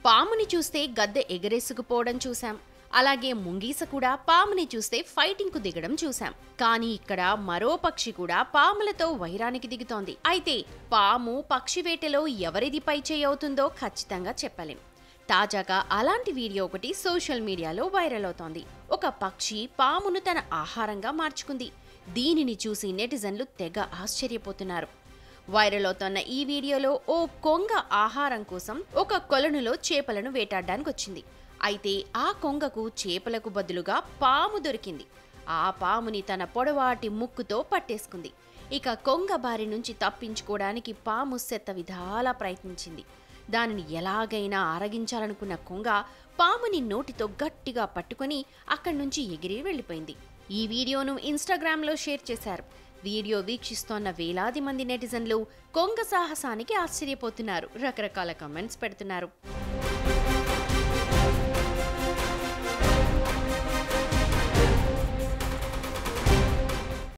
పాముని చూస్తే గద్దె ఎగరేసుకుపోవడం చూశాం అలాగే ముంగీస కూడా పాముని చూస్తే ఫైటింగ్ కు దిగడం చూశాం కానీ ఇక్కడ మరో పక్షి కూడా పాములతో వైరానికి దిగుతోంది అయితే పాము పక్షి వేటలో ఎవరిది పై చేయి అవుతుందో ఖచ్చితంగా చెప్పలేం తాజాగా అలాంటి వీడియో ఒకటి సోషల్ మీడియాలో వైరల్ అవుతోంది ఒక పక్షి పామును తన ఆహారంగా మార్చుకుంది దీనిని చూసి నెటిజన్లు తెగ ఆశ్చర్యపోతున్నారు వైరల్ అవుతోన్న ఈ వీడియోలో ఓ కొంగ ఆహారం కోసం ఒక కొలనులో చేపలను వేటాడడానికి వచ్చింది అయితే ఆ కొంగకు చేపలకు బదులుగా పాము దొరికింది ఆ పాముని తన పొడవాటి ముక్కుతో పట్టేసుకుంది ఇక కొంగ బారి నుంచి తప్పించుకోవడానికి పాము శత విధాలా ప్రయత్నించింది దానిని ఎలాగైనా ఆరగించాలనుకున్న కొంగ పాముని నోటితో గట్టిగా పట్టుకొని అక్కడి నుంచి ఎగిరి వెళ్ళిపోయింది ఈ వీడియోను ఇన్స్టాగ్రామ్లో షేర్ చేశారు వీడియో వీక్షిస్తోన్న వేలాది మంది నెటిజన్లు కొంగ సాహసానికి ఆశ్చర్యపోతున్నారు రకరకాల కామెంట్స్ పెడుతున్నారు